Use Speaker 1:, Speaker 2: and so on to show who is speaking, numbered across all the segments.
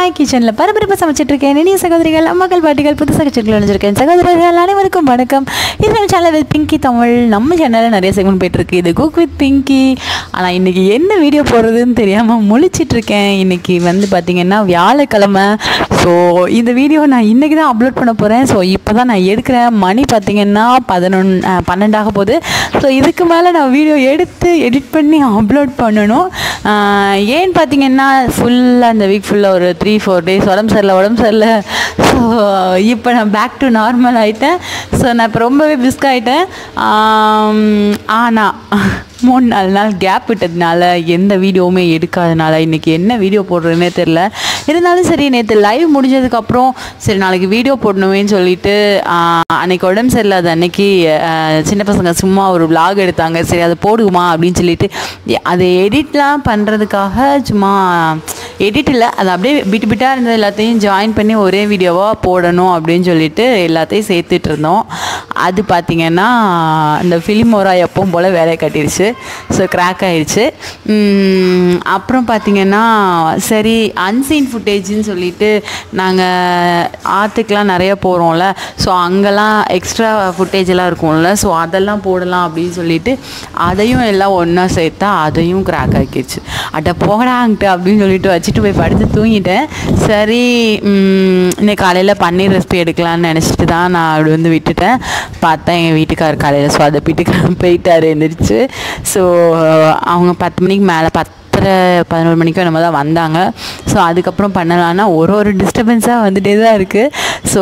Speaker 1: hi கிச்சனில் பரபரப்பாக சமைச்சிட்டு இருக்கேன் இனிய சகோதரிகள் அம்மாக்கள் பாட்டிகள் புது சகச்சர்கள் நினைச்சிருக்கேன் சகோதரர்கள் அனைவருக்கும் வணக்கம் இது நம்ம சேனல் வித் பிங்கி தமிழ் நம்ம சேனலில் நிறைய செக்மெண்ட் போயிட்டுருக்கு இது குக் வித் பிங்கி ஆனால் இன்றைக்கி என்ன வீடியோ போடுறதுன்னு தெரியாமல் முழிச்சிட்டு இருக்கேன் இன்றைக்கி வந்து பார்த்திங்கன்னா வியாழக்கிழமை ஸோ இந்த வீடியோ நான் இன்றைக்கி தான் அப்லோட் பண்ண போகிறேன் ஸோ இப்போ தான் நான் எடுக்கிறேன் மணி பார்த்திங்கன்னா பதினொன்று பன்னெண்டாக போகுது ஸோ இதுக்கு மேலே நான் வீடியோ எடுத்து எடிட் பண்ணி அப்லோட் பண்ணணும் ஆஹ் ஏன்னு பார்த்தீங்கன்னா ஃபுல்லாக இந்த வீக் ஃபுல்லாக ஒரு த்ரீ ஃபோர் டேஸ் உடம்பு சரியில்லை உடம்பு சரியில்லை ஸோ இப்போ நான் பேக் டு நார்மல் ஆகிட்டேன் ஸோ நான் இப்போ ரொம்பவே பிஸ்க் ஆகிட்டேன் ஆனால் மூணு நாலு நாள் கேப் விட்டதுனால எந்த வீடியோவுமே எடுக்காதனால இன்றைக்கி என்ன வீடியோ போடுறதுனே தெரில இருந்தாலும் சரி நேற்று லைவ் முடிஞ்சதுக்கப்புறம் சரி நாளைக்கு வீடியோ போடணுமேன்னு சொல்லிட்டு ஆஹ், அன்னைக்கு உடம்பு சரியில்லாத அன்னைக்கு ஆஹ், சின்ன பசங்க சும்மா ஒரு vlog எடுத்தாங்க சரி அதை போடுமா அப்படின்னு சொல்லிட்டு எ- அதை எடிட்லாம் பண்ணுறதுக்காக சும்மா எடிட் இல்லை அது அப்படியே பிட்டு பிட்டாக இருந்தது எல்லாத்தையும் ஜாயின் பண்ணி ஒரே வீடியோவாக போடணும் அப்படின்னு சொல்லிட்டு எல்லாத்தையும் சேர்த்துட்டு இருந்தோம் அது பார்த்திங்கன்னா இந்த ஃபிலிமோரா எப்பவும் போல் வேலையை கட்டிடுச்சு ஸோ கிராக் ஆயிடுச்சு உம், அப்புறம் பார்த்திங்கன்னா சரி அன்சீன் ஃபுட்டேஜ்னு சொல்லிட்டு நாங்கள் ஆற்றுக்கெலாம் நிறைய போகிறோம்ல ஸோ அங்கெல்லாம் எக்ஸ்ட்ரா ஃபுட்டேஜ் எல்லாம் இருக்கும்ல ஸோ அதெல்லாம் போடலாம் அப்படின்னு சொல்லிட்டு அதையும் எல்லாம் ஒன்றா சேர்த்தா அதையும் கிராக் ஆக்கிடுச்சு அட போகடாங்கிட்டு அப்படின்னு சொல்லிட்டு வச்சுட்டு போய் படுத்து தூங்கிட்டேன் சரி உம், இன்னைக்கு காலையில் பன்னீர் ரெசிபி எடுக்கலாம்னு நினச்சிட்டு தான் நான் அப்படி வந்து விட்டுட்டேன் பார்த்தா எங்கள் வீட்டுக்கார் காலையில் சொதப்பிட்டு போயிட்டார் எந்திரிச்சு ஸோ அவங்க பத்து மணிக்கு மேலே பத்தரை பதினோரு மணிக்கு நம்ம தான் வந்தாங்க ஸோ அதுக்கப்புறம் பண்ணலான்னா ஒரு ஒரு டிஸ்டர்பன்ஸாக வந்துட்டே தான் இருக்குது ஸோ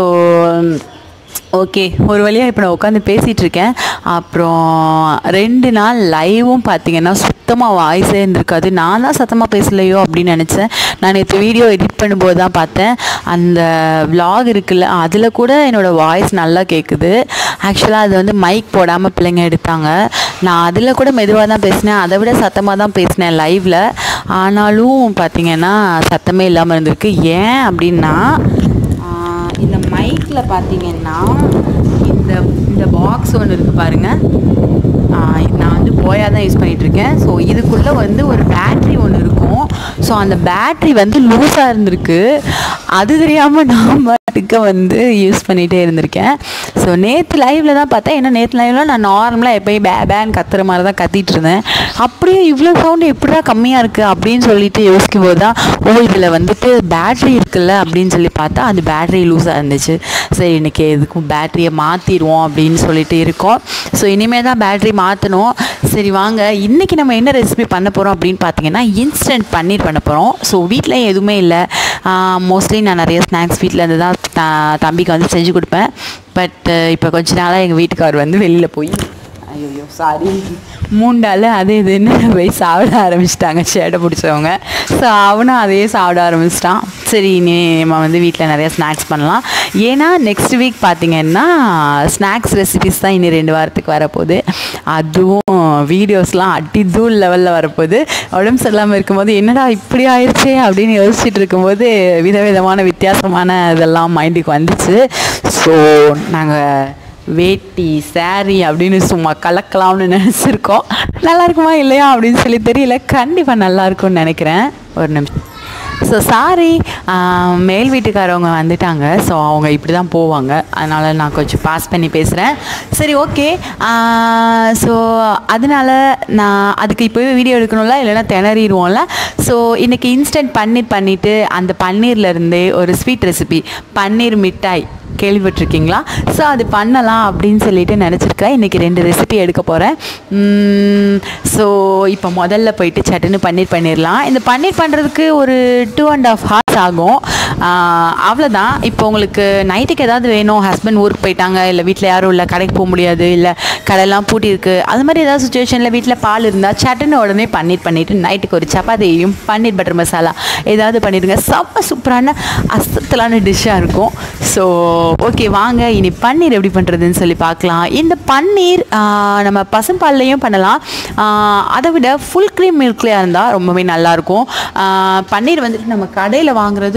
Speaker 1: ஓகே ஒரு வழியாக இப்போ நான் உட்காந்து பேசிகிட்டு இருக்கேன் அப்புறம் ரெண்டு நாள் லைவும் பார்த்தீங்கன்னா சுத்தமாக வாய்ஸே இருந்திருக்காது நான் தான் சத்தமாக பேசலையோ அப்படின்னு நினச்சேன் நான் நேற்று வீடியோ எடிட் பண்ணும்போது தான் பார்த்தேன் அந்த vlog இருக்குல்ல அதில் கூட என்னோடய வாய்ஸ் நல்லா கேட்குது ஆக்சுவலாக அது வந்து மைக் போடாமல் பிள்ளைங்க எடுத்தாங்க நான் அதில் கூட மெதுவாக தான் பேசினேன் அதை விட சத்தமாக தான் பேசினேன் லைவில் ஆனாலும் பார்த்தீங்கன்னா சத்தமே இல்லாமல் இருந்திருக்கு ஏன் அப்படின்னா ஆஹ் இந்த மைக்கில் பார்த்தீங்கன்னா இந்த இந்த பாக்ஸ் ஒன்று இருக்குது பாருங்கள் நான் வந்து போயா தான் யூஸ் பண்ணிகிட்ருக்கேன் ஸோ இதுக்குள்ளே வந்து ஒரு பேட்ரி ஒன்று இருக்கும் ஸோ அந்த பேட்ரி வந்து லூஸாக இருந்திருக்கு அது தெரியாமல் நான் பாட்டுக்க வந்து யூஸ் பண்ணிகிட்டே இருந்திருக்கேன் ஸோ நேற்று லைவில் தான் பார்த்தேன் ஏன்னா நேற்று லைவில் நான் நார்மலாக எப்போயும் பே பேன் கத்துற மாதிரி தான் கத்திட்டு இருந்தேன் அப்படியே இவ்வளோ சவுண்டு எப்படிடா கம்மியாக இருக்குது அப்படின்னு சொல்லிட்டு யோசிக்கும் போது தான் ஓ இதில் வந்துட்டு பேட்ரி இருக்குல்ல அப்படின்னு சொல்லி பார்த்தா அது பேட்ரி லூஸாக இருந்துச்சு சரி இன்றைக்கி எதுக்கும் பேட்டரியை மாற்றிடுவோம் அப்படின்னு சொல்லிட்டு இருக்கோம் ஸோ இனிமேல் தான் பேட்ரி மாற்றணும் சரி வாங்க இன்றைக்கி நம்ம என்ன ரெசிபி பண்ண போகிறோம் அப்படின்னு பார்த்தீங்கன்னா இன்ஸ்டன்ட் பன்னீர் பண்ண போகிறோம் ஸோ வீட்டில் எதுவுமே இல்லை மோஸ்ட்லி நான் நிறைய ஸ்நாக்ஸ் வீட்டில் இருந்து தான் த- தம்பிக்கு வந்து செஞ்சு கொடுப்பேன் பட் இப்போ கொஞ்ச நாளாக எங்கள் வீட்டுக்கார் வந்து வெளியில் போய் ஐயோ சாரி மூண்டால் அது இதுன்னு போய் சாப்பிட ஆரம்பிச்சிட்டாங்க சேடை பிடிச்சவங்க ஸோ அவனும் அதையே சாப்பிட ஆரம்பிச்சிட்டான் சரி இனி நம்ம வந்து வீட்டில் நிறைய ஸ்நாக்ஸ் பண்ணலாம் ஏன்னா நெக்ஸ்ட் வீக் பார்த்தீங்கன்னா ஸ்நாக்ஸ் ரெசிபிஸ் தான் இனி ரெண்டு வாரத்துக்கு வரப்போகுது அதுவும் வீடியோஸ்லாம் அடி தூள் லெவலில் வரப்போகுது உடம்பு சரியில்லாமல் இருக்கும்போது என்னடா இப்படி ஆயிடுச்சே அப்படின்னு யோசிச்சுட்டு இருக்கும்போது விதவிதமான வித்தியாசமான இதெல்லாம் மைண்டுக்கு வந்துச்சு ஸோ நாங்கள் வேட்டி saree அப்படின்னு சும்மா கலக்கலாம்னு நினச்சிருக்கோம் நல்லா இருக்குமா இல்லையா அப்படின்னு சொல்லி தெரியல கண்டிப்பாக நல்லா இருக்கும்னு நினைக்கிறேன் ஒரு நிமிஷம் ஸோ சாரி மேல் வீட்டுக்காரவங்க வந்துட்டாங்க ஸோ அவங்க இப்படி தான் போவாங்க அதனால் நான் கொஞ்சம் பாஸ் பண்ணி பேசுகிறேன் சரி ஓகே ஸோ அதனால நான் அதுக்கு இப்போவே வீடியோ எடுக்கணும்ல இல்லைன்னா திணறிடுவோம்ல ஸோ இன்றைக்கி இன்ஸ்டன்ட் பன்னீர் பண்ணிவிட்டு அந்த பன்னீர்லேருந்தே ஒரு ஸ்வீட் ரெசிபி பன்னீர் மிட்டாய் கேள்விப்பட்டிருக்கீங்களா ஸோ அது பண்ணலாம் அப்படின்னு சொல்லிட்டு நினச்சிருக்கேன் இன்றைக்கி ரெண்டு ரெசிபி எடுக்க போகிறேன் ஸோ இப்போ முதல்ல போயிட்டு சட்டுன்னு பன்னீர் பண்ணிடலாம் இந்த பன்னீர் பண்ணுறதுக்கு ஒரு டூ அண்ட் ஆஃப் ஹார்ஸ் ஆகும் ஆஹ் அவ்வளோதான் இப்போ உங்களுக்கு நைட்டுக்கு ஏதாவது வேணும் ஹஸ்பண்ட் ஊருக்கு போயிட்டாங்க இல்லை வீட்டில் யாரும் இல்லை கடைக்கு போக முடியாது இல்லை கடையெல்லாம் பூட்டியிருக்கு அது மாதிரி ஏதாவது சுச்சுவேஷனில் வீட்டில் பால் இருந்தால் சட்டுன்னு உடனே பன்னீர் பண்ணிவிட்டு நைட்டுக்கு ஒரு சப்பாத்தியும் பன்னீர் பட்டர் மசாலா ஏதாவது பண்ணிடுங்க செம்ம சூப்பரான அசத்தலான டிஷ்ஷாக இருக்கும் ஸோ ஓகே வாங்க இனி பன்னீர் எப்படி பண்ணுறதுன்னு சொல்லி பார்க்கலாம் இந்த பன்னீர் ஆஹ், நம்ம பசும்பால்லையும் பண்ணலாம் ஆஹ், அதை விட ஃபுல் க்ரீம் மில்க்லேயே இருந்தால் ரொம்பவே நல்லாயிருக்கும் ஆஹ், பன்னீர் வந்துட்டு நம்ம கடையில் வாங்குறது நிறைய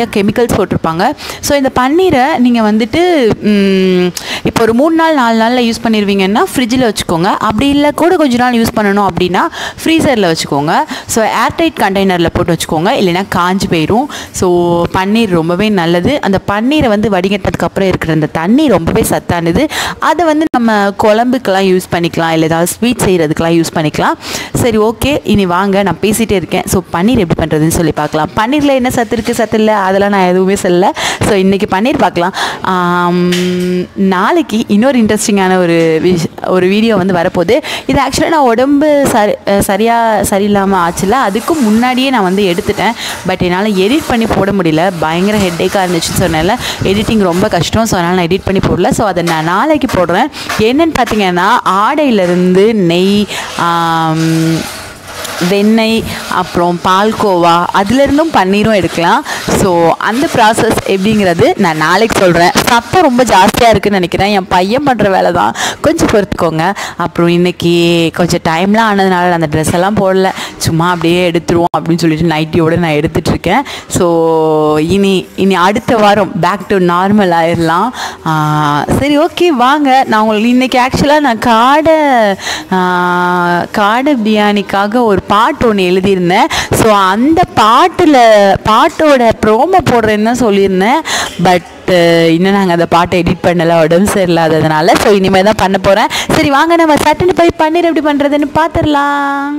Speaker 1: கெமிக்கல்ஸ் போட்டிருப்பாங்க ஸோ இந்த பன்னீரை நீங்கள் வந்துட்டு ம், இப்போ ஒரு மூணு நாள் நாலு நாளில் யூஸ் பண்ணிடுவீங்கன்னா ஃப்ரிட்ஜில் வச்சுக்கோங்க அப்படி இல்லை கூட கொஞ்ச நாள் யூஸ் பண்ணணும் அப்படின்னா ஃப்ரீசரில் வச்சுக்கோங்க ஸோ ஏர்டைட் கண்டெய்னரில் போட்டு வச்சுக்கோங்க இல்லைன்னா காஞ்சு போயிடும் ஸோ பன்னீர் ரொம்பவே நல்லது அந்த பன்னீரை வந்து வடிகட்டினதுக்கு அப்புறம் இருக்கிற அந்த தண்ணி ரொம்பவே சத்தானது அதை வந்து நம்ம குழம்புக்கெல்லாம் யூஸ் பண்ணிக்கலாம் இல்லை ஏதாவது ஸ்வீட் செய்கிறதுக்கெல்லாம் யூஸ் பண்ணிக்கலாம் சரி ஓகே இனி வாங்க நான் பேசிகிட்டே இருக்கேன் ஸோ பன்னீர் எப்படி பண்ணுறதுன்னு சொல்லி பார்க்கலாம் பன்னீரில் என்ன சத்து இருக்குது சத்து இல்லை அதெல்லாம் நான் எதுவுமே சொல்லல ஸோ இன்றைக்கி பன்னீர் பார்க்கலாம் ஆம், நாளைக்கு இன்னொரு இன்ட்ரெஸ்டிங்கான ஒரு விஷ் ஒரு வீடியோ வந்து வரப்போகுது இது ஆக்சுவலாக நான் உடம்பு சரி சரியாக சரியில்லாமல் ஆச்சுல அதுக்கு முன்னாடியே நான் வந்து எடுத்துட்டேன் பட் என்னால் எடிட் பண்ணி போட முடியல பயங்கர ஹெட்டேக்காக இருந்துச்சுன்னு சொன்னால எடிட்டிங் ரொம்ப கஷ்டம் ஸோ அதனால் நான் எடிட் பண்ணி போடல ஸோ அதை நான் நாளைக்கு போடுறேன் என்னன்னு பார்த்தீங்கன்னா ஆடையிலேருந்து நெய் ஆம், வெண்ணெய் அப்புறம் பால்கோவா அதுலேருந்தும் பன்னீரும் எடுக்கலாம் ஸோ அந்த ப்ராசஸ் எப்படிங்கிறது நான் நாளைக்கு சொல்கிறேன் சத்தம் ரொம்ப ஜாஸ்தியாக இருக்குன்னு நினைக்கிறேன் என் பையன் பண்ணுற வேலை தான் கொஞ்சம் பொறுத்துக்கோங்க அப்புறம் இன்னைக்கு கொஞ்சம் டைம்லாம் ஆனதுனால அந்த ட்ரெஸ் எல்லாம் போடல சும்மா அப்படியே எடுத்துருவோம் அப்படின்னு சொல்லிட்டு நைட்டியோடு நான் எடுத்துட்டு இருக்கேன் ஸோ இனி இனி அடுத்த வாரம் பேக் டு நார்மல் ஆயிடலாம் ஆஹ் சரி ஓகே வாங்க நான் உங்களுக்கு இன்னைக்கு ஆக்சுவலாக நான் காடை ஆஹ் காடை பிரியாணிக்காக ஒரு பாட்டு ஒன்று எழுதியிருந்தேன் ஸோ அந்த பாட்டில் பாட்டோட ப்ரோமோ போடுறேன்னு தான் சொல்லியிருந்தேன் பட் இன்னும் நாங்கள் அந்த பாட்டை எடிட் பண்ணல உடம்பு சரியில்லாததுனால ஸோ இனிமேல் தான் பண்ண போகிறேன் சரி வாங்க நம்ம சட்டுன்னு போய் பன்னீர் எப்படி பண்ணுறதுன்னு பார்த்துடலாம்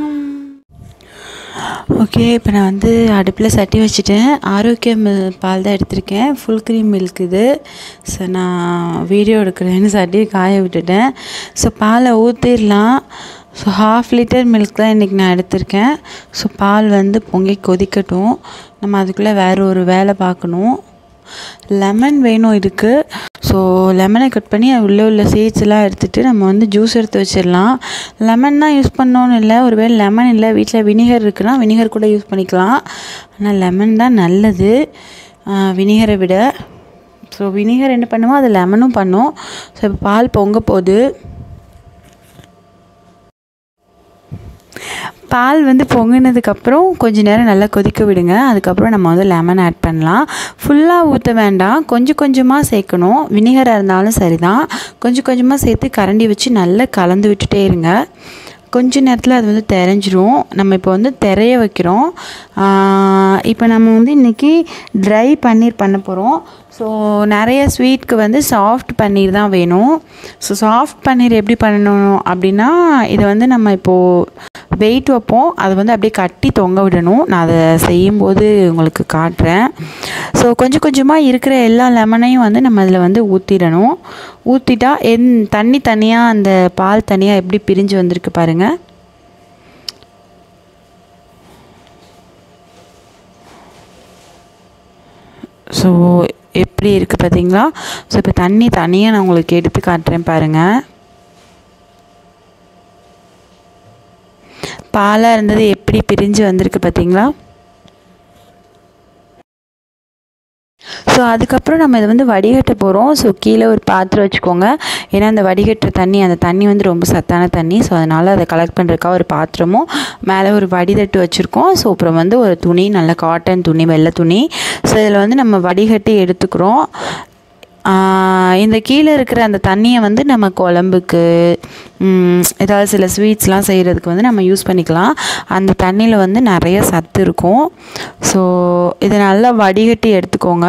Speaker 1: ஓகே இப்போ நான் வந்து அடுப்பில் சட்டி வச்சுட்டேன் ஆரோக்கிய மில் பால் தான் எடுத்திருக்கேன் ஃபுல் க்ரீம் மில்க் இது ஸோ நான் வீடியோ எடுக்கிறேன்னு சட்டியை காய விட்டுட்டேன் ஸோ பாலை ஊற்றிடலாம் ஸோ ஹாஃப் லிட்டர் மில்க் தான் இன்றைக்கி நான் எடுத்திருக்கேன் ஸோ பால் வந்து பொங்கி கொதிக்கட்டும் நம்ம அதுக்குள்ளே வேறு ஒரு வேலை பார்க்கணும் லெமன் வேணும் இதுக்கு ஸோ லெமனை கட் பண்ணி அது உள்ளே உள்ள சீட்ஸ் எல்லாம் எடுத்துகிட்டு நம்ம வந்து ஜூஸ் எடுத்து வச்சிடலாம் லெமன் தான் யூஸ் பண்ணோன்னு இல்லை ஒருவேளை லெமன் இல்லை வீட்டில் வினிகர் இருக்குன்னா வினிகர் கூட யூஸ் பண்ணிக்கலாம் ஆனால் லெமன் தான் நல்லது வினிகரை விட ஸோ வினிகர் என்ன பண்ணுமோ அது லெமனும் பண்ணும் ஸோ இப்போ பால் பொங்க போகுது பால் வந்து பொங்கினதுக்கப்புறம் கொஞ்ச நேரம் நல்லா கொதிக்க விடுங்க அதுக்கப்புறம் நம்ம வந்து லெமன் ஆட் பண்ணலாம் ஃபுல்லாக ஊற்ற வேண்டாம் கொஞ்சம் கொஞ்சமாக சேர்க்கணும் வினிகராக இருந்தாலும் சரி தான் கொஞ்சம் கொஞ்சமாக சேர்த்து கரண்டி வச்சு நல்லா கலந்து விட்டுட்டே இருங்க கொஞ்ச நேரத்தில் அது வந்து தெரிஞ்சிரும் நம்ம இப்போ வந்து திரைய வைக்கிறோம் இப்போ நம்ம வந்து இன்றைக்கி ட்ரை பன்னீர் பண்ண போகிறோம் ஸோ நிறைய ஸ்வீட்க்கு வந்து சாஃப்ட் பன்னீர் தான் வேணும் ஸோ சாஃப்ட் பன்னீர் எப்படி பண்ணணும் அப்படின்னா இதை வந்து நம்ம இப்போது வெயிட் வைப்போம் அதை வந்து அப்படியே கட்டி தொங்க விடணும் நான் அதை செய்யும்போது உங்களுக்கு காட்டுறேன் ஸோ கொஞ்சம் கொஞ்சமாக இருக்கிற எல்லா லெமனையும் வந்து நம்ம அதில் வந்து ஊற்றிடணும் ஊற்றிட்டா என் தண்ணி தனியாக அந்த பால் தனியாக எப்படி பிரிஞ்சு வந்திருக்கு பாருங்கள் ஸோ எப்படி இருக்குது பார்த்தீங்களா ஸோ இப்போ தண்ணி தனியாக நான் உங்களுக்கு எடுத்து காட்டுறேன் பாருங்கள் பாலாக இருந்தது எப்படி பிரிஞ்சு வந்திருக்கு பார்த்தீங்களா ஸோ அதுக்கப்புறம் நம்ம இதை வந்து வடிகட்ட போகிறோம் ஸோ கீழே ஒரு பாத்திரம் வச்சுக்கோங்க ஏன்னா அந்த வடிகட்டுற தண்ணி அந்த தண்ணி வந்து ரொம்ப சத்தான தண்ணி ஸோ அதனால் அதை கலெக்ட் பண்ணுறதுக்காக ஒரு பாத்திரமும் மேலே ஒரு வடிதட்டு வச்சுருக்கோம் ஸோ அப்புறம் வந்து ஒரு துணி நல்ல காட்டன் துணி வெள்ளை துணி ஸோ இதில் வந்து நம்ம வடிகட்டி எடுத்துக்கிறோம் இந்த கீழே இருக்கிற அந்த தண்ணியை வந்து நம்ம குழம்புக்கு ஏதாவது சில ஸ்வீட்ஸ்லாம் செய்கிறதுக்கு வந்து நம்ம யூஸ் பண்ணிக்கலாம் அந்த தண்ணியில் வந்து நிறைய சத்து இருக்கும் ஸோ இதை நல்லா வடிகட்டி எடுத்துக்கோங்க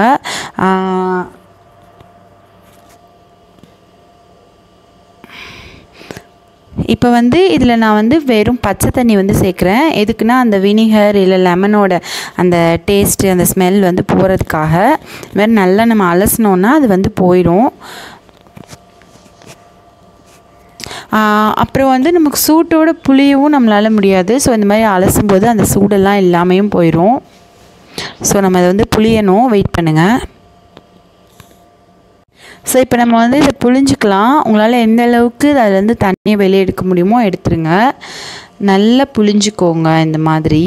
Speaker 1: இப்போ வந்து இதில் நான் வந்து வெறும் பச்சை தண்ணி வந்து சேர்க்குறேன் எதுக்குன்னா அந்த வினிகர் இல்லை லெமனோட அந்த டேஸ்ட்டு அந்த ஸ்மெல் வந்து போகிறதுக்காக வேறு நல்லா நம்ம அலசினோன்னா அது வந்து போயிடும் அப்புறம் வந்து நமக்கு சூட்டோட புளியவும் நம்மளால் முடியாது ஸோ இந்த மாதிரி அலசும்போது அந்த சூடெல்லாம் இல்லாமையும் போயிடும் ஸோ நம்ம அதை வந்து புளியணும் வெயிட் பண்ணுங்கள் ஸோ இப்போ நம்ம வந்து இதை புளிஞ்சிக்கலாம் உங்களால் எந்த அளவுக்கு அதுலேருந்து தண்ணியை வெளியே எடுக்க முடியுமோ எடுத்துருங்க நல்லா புளிஞ்சிக்கோங்க இந்த மாதிரி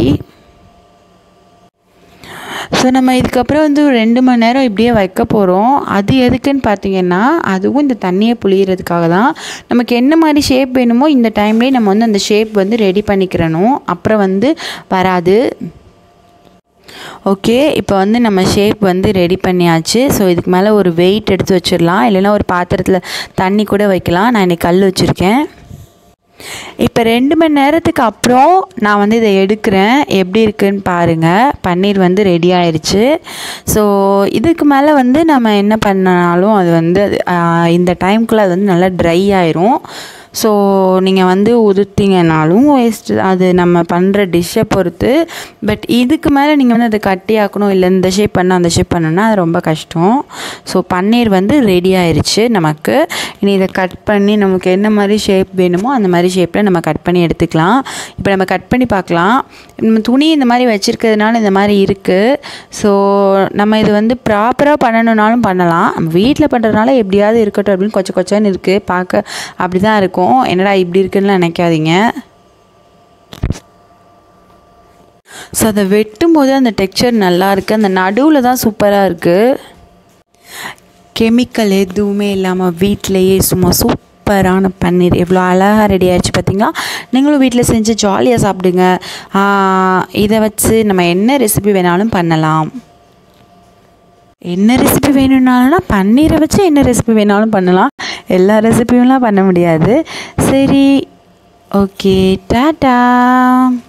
Speaker 1: ஸோ நம்ம இதுக்கப்புறம் வந்து ஒரு ரெண்டு மணி நேரம் இப்படியே வைக்க போகிறோம் அது எதுக்குன்னு பார்த்தீங்கன்னா அதுவும் இந்த தண்ணியை புளியறதுக்காக தான் நமக்கு என்ன மாதிரி ஷேப் வேணுமோ இந்த டைம்லேயே நம்ம வந்து அந்த ஷேப் வந்து ரெடி பண்ணிக்கிறணும் அப்புறம் வந்து வராது ஓகே இப்போ வந்து நம்ம ஷேப் வந்து ரெடி பண்ணியாச்சு ஸோ இதுக்கு மேலே ஒரு வெயிட் எடுத்து வச்சிடலாம் இல்லைன்னா ஒரு பாத்திரத்தில் தண்ணி கூட வைக்கலாம் நான் இன்னைக்கு கல் வச்சுருக்கேன் இப்போ ரெண்டு மணி நேரத்துக்கு அப்புறம் நான் வந்து இதை எடுக்கிறேன் எப்படி இருக்குன்னு பாருங்கள் பன்னீர் வந்து ரெடி ஆயிடுச்சு ஸோ இதுக்கு மேலே வந்து நம்ம என்ன பண்ணாலும் அது வந்து அது, ஆஹ், இந்த டைம்குள்ளே அது வந்து நல்லா ட்ரை ஆயிரும் ஸோ நீங்கள் வந்து உதுத்திங்கனாலும் வேஸ்ட் அது நம்ம பண்ணுற டிஷ்ஷை பொறுத்து பட் இதுக்கு மேலே நீங்கள் வந்து அதை கட்டி ஆக்கணும் இல்லை இந்த ஷேப் பண்ணணும் அந்த ஷேப் பண்ணணும்னா அது ரொம்ப கஷ்டம் ஸோ பன்னீர் வந்து ரெடி ஆயிருச்சு நமக்கு இனி இதை கட் பண்ணி நமக்கு என்ன மாதிரி ஷேப் வேணுமோ அந்த மாதிரி ஷேப்பில் நம்ம கட் பண்ணி எடுத்துக்கலாம் இப்போ நம்ம கட் பண்ணி பார்க்கலாம் நம்ம துணி இந்த மாதிரி வச்சுருக்கிறதுனால இந்த மாதிரி இருக்குது ஸோ நம்ம இது வந்து ப்ராப்பராக பண்ணணுன்னாலும் பண்ணலாம் நம்ம வீட்டில் பண்ணுறதுனால எப்படியாவது இருக்கட்டும் அப்படின்னு கொச்ச கொச்சன்னு இருக்குது பார்க்க அப்படி தான் இருக்கும் என்னடா இப்படி இருக்குன்னு நினைக்காதீங்க ஸோ அதை வெட்டும் போது அந்த டெக்ஸ்சர் நல்லா இருக்குது அந்த நடுவில் தான் சூப்பராக இருக்குது கெமிக்கல் எதுவுமே இல்லாமல் வீட்டிலையே சும்மா சூப்பரான பன்னீர் எவ்வளோ அழகாக ரெடி ஆயிடுச்சு பார்த்தீங்களா நீங்களும் வீட்டில் செஞ்சு ஜாலியாக சாப்பிடுங்க ஆஹ் இதை வச்சு நம்ம என்ன ரெசிபி வேணாலும் பண்ணலாம் என்ன ரெசிபி வேணும்னாலும்னா பன்னீரை வச்சு என்ன ரெசிபி வேணாலும் பண்ணலாம் எல்லா ரெசிபியும்லாம் பண்ண முடியாது சரி ஓகே டாட்டா